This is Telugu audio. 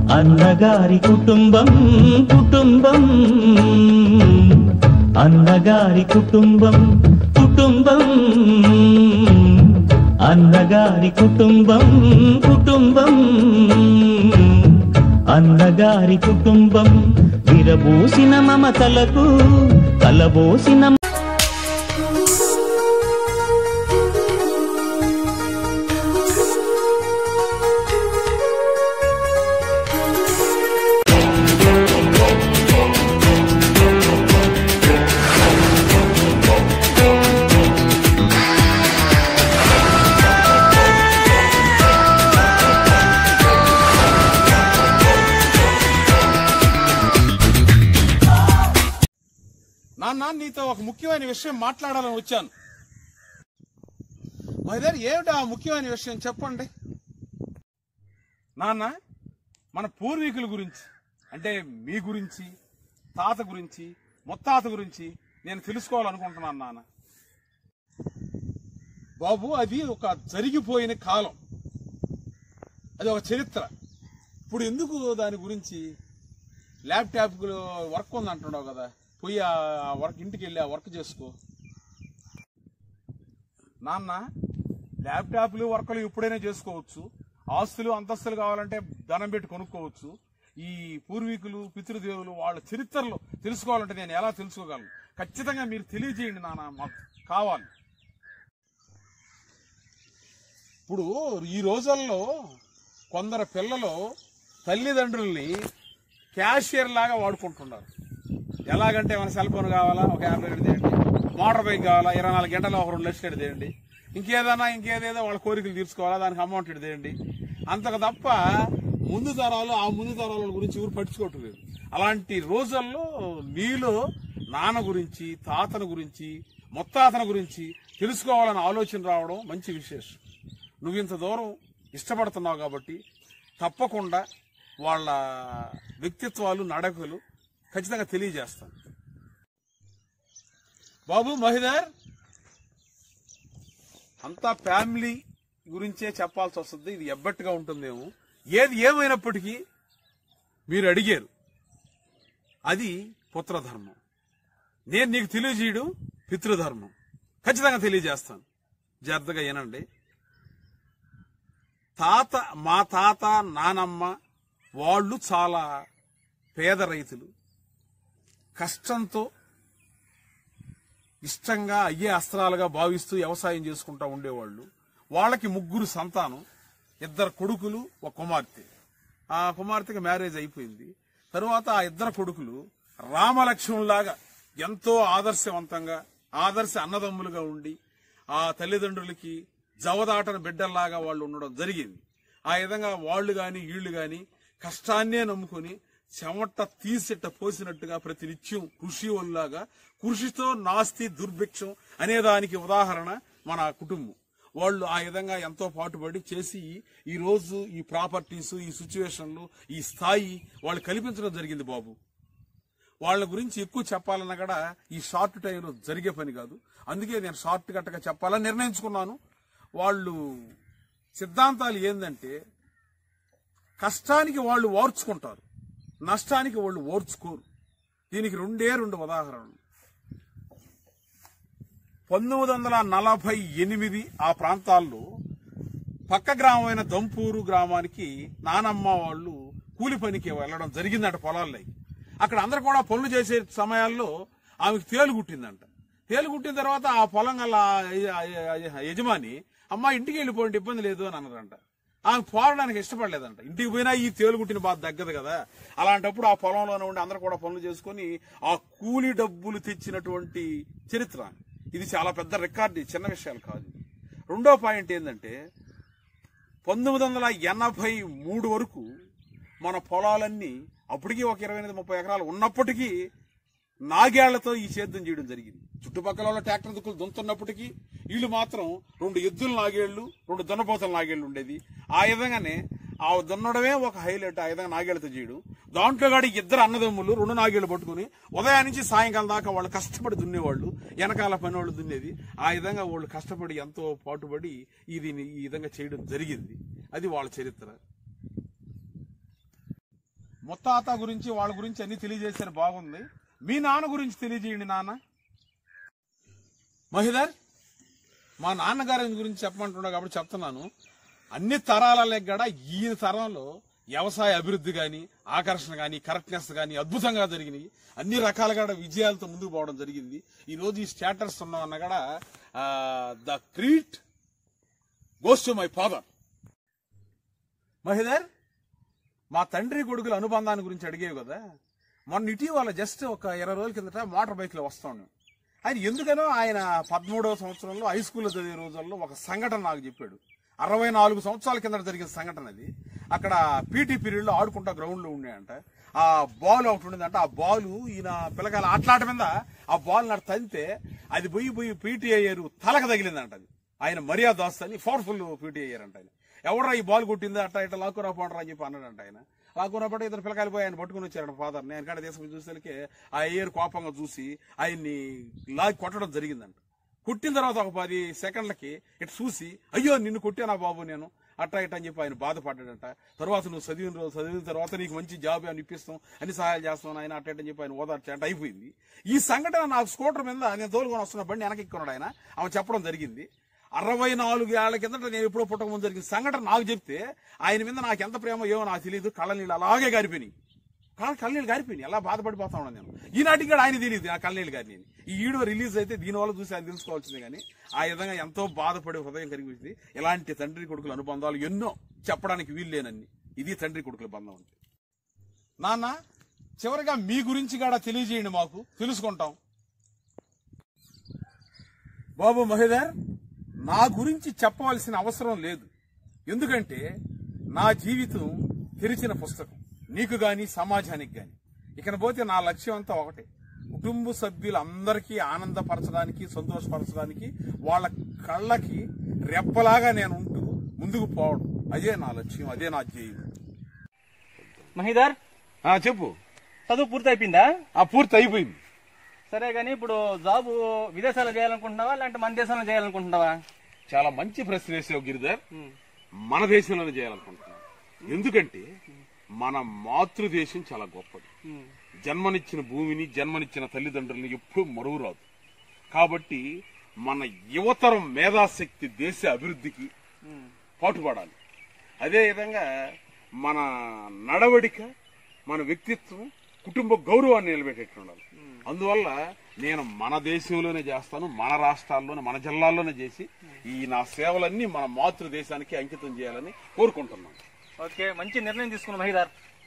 అన్నగారి కుటుంబం కుటుంబం అన్నగారి కుటుంబం కుటుంబం అన్నగారి కుటుంబం కుటుంబం అన్నగారి కుటుంబం విరబూసిన మమతలకు కలబోసిన నాన్న నీతో ఒక ముఖ్యమైన విషయం మాట్లాడాలని వచ్చాను మా దగ్గర ఏమిటి ఆ ముఖ్యమైన విషయం చెప్పండి నాన్న మన పూర్వీకుల గురించి అంటే మీ గురించి తాత గురించి ముత్తాత గురించి నేను తెలుసుకోవాలనుకుంటున్నాను నాన్న బాబు అది ఒక జరిగిపోయిన కాలం అది ఒక చరిత్ర ఇప్పుడు ఎందుకు దాని గురించి ల్యాప్టాప్ వర్క్ ఉంది అంటున్నావు కదా పోయి ఆ వర్క్ ఇంటికి వెళ్ళి ఆ వర్క్ చేసుకో నాన్న ల్యాప్టాప్లు వర్క్లు ఎప్పుడైనా చేసుకోవచ్చు ఆస్తులు అంతస్తులు కావాలంటే ధనం పెట్టి కొనుక్కోవచ్చు ఈ పూర్వీకులు పితృదేవులు వాళ్ళ చరిత్రలు తెలుసుకోవాలంటే నేను ఎలా తెలుసుకోగలను ఖచ్చితంగా మీరు తెలియజేయండి నాన్న మాకు కావాలి ఇప్పుడు ఈ రోజుల్లో కొందరు పిల్లలు తల్లిదండ్రుల్ని క్యాషియర్ లాగా వాడుకుంటున్నారు ఎలాగంటే మన సెల్ ఫోన్ కావాలా ఒక యాభై ఏడు తీయండి మోటార్ బైక్ కావాలా ఇరవై నాలుగు గంటలు ఒక రెండు లక్షలు ఎడు తీయండి ఇంకేదన్నా ఇంకేదేదో వాళ్ళ కోరికలు తీర్చుకోవాలా దానికి అమౌంట్ ఎడు తీయండి అంతకు తప్ప ముందు తరాలు ఆ ముందు తరాల గురించి ఎవరు పట్టించుకోవట్లేదు అలాంటి రోజుల్లో నీలో నాన్న గురించి తాతన గురించి ముత్తాతన గురించి తెలుసుకోవాలని ఆలోచన రావడం మంచి విశేషం నువ్వు ఇంత దూరం ఇష్టపడుతున్నావు కాబట్టి తప్పకుండా వాళ్ళ వ్యక్తిత్వాలు నడకలు ఖచ్చితంగా తెలియజేస్తాను బాబు మహిదర్ అంతా ఫ్యామిలీ గురించే చెప్పాల్సి వస్తుంది ఇది ఎబ్బట్టుగా ఉంటుందేమో ఏది ఏమైనప్పటికీ మీరు అడిగారు అది పుత్రధర్మం నేను నీకు తెలియజేయడం పితృధర్మం ఖచ్చితంగా తెలియజేస్తాను జాగ్రత్తగా వినండి తాత మా తాత నానమ్మ వాళ్ళు చాలా పేద రైతులు కష్టంతో ఇష్టంగా అయ్యే అస్త్రాలుగా భావిస్తూ వ్యవసాయం చేసుకుంటా ఉండేవాళ్ళు వాళ్ళకి ముగ్గురు సంతానం ఇద్దరు కొడుకులు ఒక కుమార్తె ఆ కుమార్తెకి మ్యారేజ్ అయిపోయింది తరువాత ఆ ఇద్దరు కొడుకులు రామలక్ష్మణులాగా ఎంతో ఆదర్శవంతంగా ఆదర్శ అన్నదమ్ములుగా ఉండి ఆ తల్లిదండ్రులకి జవదాటన బిడ్డల్లాగా వాళ్ళు ఉండడం జరిగింది ఆ విధంగా వాళ్ళు గాని వీళ్ళు గాని కష్టాన్నే నమ్ముకొని చెమట తీసిట్ట పోసినట్టుగా ప్రతి నిత్యం కృషి వల్లాగా కృషితో నాస్తి దుర్భిక్షం అనే దానికి ఉదాహరణ మన కుటుంబం వాళ్ళు ఆ విధంగా ఎంతో పాటుపడి చేసి ఈ రోజు ఈ ప్రాపర్టీస్ ఈ సిచ్యువేషన్లు ఈ స్థాయి వాళ్ళు కల్పించడం జరిగింది బాబు వాళ్ళ గురించి ఎక్కువ చెప్పాలన్నా కూడా ఈ షార్ట్ టైంలో జరిగే పని కాదు అందుకే నేను షార్ట్ కట్గా చెప్పాలని నిర్ణయించుకున్నాను వాళ్ళు సిద్ధాంతాలు ఏంటంటే కష్టానికి వాళ్ళు ఓర్చుకుంటారు నష్టానికి వాళ్ళు ఓర్చుకోరు దీనికి రెండే రెండు ఉదాహరణలు పంతొమ్మిది వందల నలభై ఎనిమిది ఆ ప్రాంతాల్లో పక్క గ్రామమైన దంపూరు గ్రామానికి నానమ్మ వాళ్ళు కూలి పనికి వెళ్ళడం జరిగిందంట పొలాల్లో అక్కడ అందరు కూడా పనులు చేసే సమయాల్లో ఆమెకు తేలు కుట్టిందంట తేలు కుట్టిన తర్వాత ఆ పొలం గల యజమాని అమ్మ ఇంటికి వెళ్ళిపోండి ఇబ్బంది లేదు అని అన్నదంట ఆమె పోరడానికి ఇష్టపడలేదంట ఇంటికి పోయినా ఈ తేలు కుట్టిన బాధ తగ్గదు కదా అలాంటప్పుడు ఆ పొలంలోనే ఉండి అందరు కూడా పనులు చేసుకుని ఆ కూలి డబ్బులు తెచ్చినటువంటి చరిత్ర ఇది చాలా పెద్ద రికార్డు చిన్న విషయాలు కాదు రెండో పాయింట్ ఏంటంటే పంతొమ్మిది వందల ఎనభై మూడు వరకు మన పొలాలన్నీ అప్పటికి ఒక ఇరవై ఎనిమిది ముప్పై ఎకరాలు ఉన్నప్పటికీ నాగేళ్లతో ఈ సేద్యం చేయడం జరిగింది చుట్టుపక్కల వాళ్ళ ట్రాక్టర్ దుక్కులు దున్నుతున్నప్పటికీ వీళ్ళు మాత్రం రెండు ఎద్దుల నాగేళ్లు రెండు దున్నపోతల నాగేళ్లు ఉండేది ఆ విధంగానే ఆ దున్నడమే ఒక హైలైట్ ఆ విధంగా నాగేళ్లతో చేయడం దాంట్లో గాడి ఇద్దరు అన్నదమ్ములు రెండు నాగేళ్లు పట్టుకుని ఉదయం నుంచి సాయంకాలం దాకా వాళ్ళు కష్టపడి దున్నేవాళ్ళు వెనకాల పని వాళ్ళు దున్నేది ఆ విధంగా వాళ్ళు కష్టపడి ఎంతో పాటుపడి ఇది ఈ విధంగా చేయడం జరిగింది అది వాళ్ళ చరిత్ర ముత్తాత గురించి వాళ్ళ గురించి అన్ని తెలియజేశారు బాగుంది మీ నాన్న గురించి తెలియజేయండి నాన్న మహిదర్ మా నాన్నగారి గురించి చెప్పమంటున్నా కాబట్టి చెప్తున్నాను అన్ని తరాల కూడా ఈ తరంలో వ్యవసాయ అభివృద్ధి కానీ ఆకర్షణ కానీ కరెక్ట్నెస్ కానీ అద్భుతంగా జరిగినాయి అన్ని రకాలుగా విజయాలతో ముందుకు పోవడం జరిగింది ఈ రోజు ఈ స్టేటస్ ఉన్నామన్న కూడా the credit goes to my father Mahidhar మా తండ్రి కొడుకుల అనుబంధాన్ని గురించి అడిగేవి కదా మొన్న ఇటీవల జస్ట్ ఒక ఇరవై రోజుల కిందట మోటార్ బైక్ లో వస్తా ఉన్నాం ఆయన ఎందుకనో ఆయన పదమూడవ సంవత్సరంలో హై స్కూల్లో చదివే రోజుల్లో ఒక సంఘటన నాకు చెప్పాడు అరవై నాలుగు సంవత్సరాల కింద జరిగిన సంఘటన అది అక్కడ పీటీ పీరియడ్ లో ఆడుకుంటా గ్రౌండ్ లో ఉండేయంట ఆ బాల్ ఒకటి ఉండేదంట ఆ బాల్ ఈయన పిల్లకాయల ఆటలాట మీద ఆ బాల్ నాడు తంతే అది పోయి పోయి పీటీ అయ్యారు తలకు తగిలిందంట అది ఆయన మర్యాద దాస్ అని పవర్ఫుల్ పీటీ అయ్యారంట ఆయన ఎవడరా ఈ బాల్ కొట్టింది అట్లా ఇట్లా లాక్కురా పోండ్రా అని చెప్పి అన్నాడంట ఆయన లాక్కురా పట్టి ఇద్దరు పిల్లకాయలు పోయి ఆయన పట్టుకుని వచ్చారంట ఫాదర్ నేను కాడ తీసుకుని చూసేసరికి ఆ అయ్యర్ కోపంగా చూసి ఆయన్ని లాగి కొట్టడం జరిగిందంట కొట్టిన తర్వాత ఒక పది సెకండ్లకి ఇటు చూసి అయ్యో నిన్ను కొట్టానా బాబు నేను అట్టా ఇట్టా అని చెప్పి ఆయన బాధపడ్డాడంట తర్వాత నువ్వు చదివిన రోజు చదివిన తర్వాత నీకు మంచి జాబ్ అని ఇప్పిస్తాం అన్ని సహాయాలు చేస్తాం ఆయన అట్ట ఇట్టా అని చెప్పి ఆయన ఓదార్చంట అయిపోయింది ఈ సంఘటన నాకు స్కూటర్ మీద నేను తోలుకొని వస్తున్న బండి వెనక్కి ఎక్కున్నాడు ఆయన ఆమె చెప్పడం జరిగింది అరవై నాలుగు ఏళ్ల కిందట నేను ఎప్పుడో పుట్టక ముందు జరిగిన సంఘటన నాకు చెప్తే ఆయన మీద నాకు ఎంత ప్రేమ ఏమో నాకు తెలియదు కళ్ళ నీళ్ళు అలాగే గారిపోయినాయి కళ్ళ కళ్ళనీళ్ళు గారిపోయినాయి అలా బాధపడిపోతా ఉన్నాను నేను ఈనాటికి కూడా ఆయన తెలియదు ఆ కళ్ళనీళ్ళు గారిని ఈ వీడియో రిలీజ్ అయితే దీనివల్ల చూసి ఆయన తెలుసుకోవాల్సిందే కానీ ఆ విధంగా ఎంతో బాధపడే హృదయం కలిగింది ఇలాంటి తండ్రి కొడుకుల అనుబంధాలు ఎన్నో చెప్పడానికి వీలు లేనన్ని ఇది తండ్రి కొడుకుల బంధం అంటే నాన్న చివరిగా మీ గురించి కూడా తెలియజేయండి మాకు తెలుసుకుంటాం బాబు మహేదర్ నా గురించి చెప్పవలసిన అవసరం లేదు ఎందుకంటే నా జీవితం తెరిచిన పుస్తకం నీకు గాని సమాజానికి గాని ఇకన పోతే నా లక్ష్యం అంతా ఒకటే కుటుంబ సభ్యులందరికీ ఆనందపరచడానికి సంతోషపరచడానికి వాళ్ళ కళ్ళకి రెప్పలాగా నేను ఉంటూ ముందుకు పోవడం అదే నా లక్ష్యం అదే నా ధ్యేయం మహిదర్ ఆ, చెప్పు చదువు పూర్తి అయిపోయిందా ఆ పూర్తి అయిపోయింది సరే గానీ ఇప్పుడు జాబు విదేశాల్లో చేయాలనుకుంటున్నావా లేదంటే మన దేశంలో చేయాలనుకుంటున్నావా చాలా మంచి ప్రశ్న వేసావు గిరిధర్ మన దేశంలోనే చేయాలనుకుంటున్నాను ఎందుకంటే మన మాతృదేశం చాలా గొప్పది జన్మనిచ్చిన భూమిని జన్మనిచ్చిన తల్లిదండ్రులని ఎప్పుడూ మరువురాదు కాబట్టి మన యువతరం మేధాశక్తి దేశ అభివృద్ధికి పాటుపడాలి అదే విధంగా మన నడవడిక మన వ్యక్తిత్వం కుటుంబ గౌరవాన్ని నిలబెట్టేట్టు ఉండాలి అందువల్ల నేను మన దేశంలోనే చేస్తాను మన రాష్ట్రాల్లోనే మన జిల్లాల్లోనే చేసి ఈ నా సేవలన్నీ మన మాతృదేశానికి అంకితం చేయాలని కోరుకుంటున్నాను ఓకే మంచి నిర్ణయం తీసుకున్న మహిదార్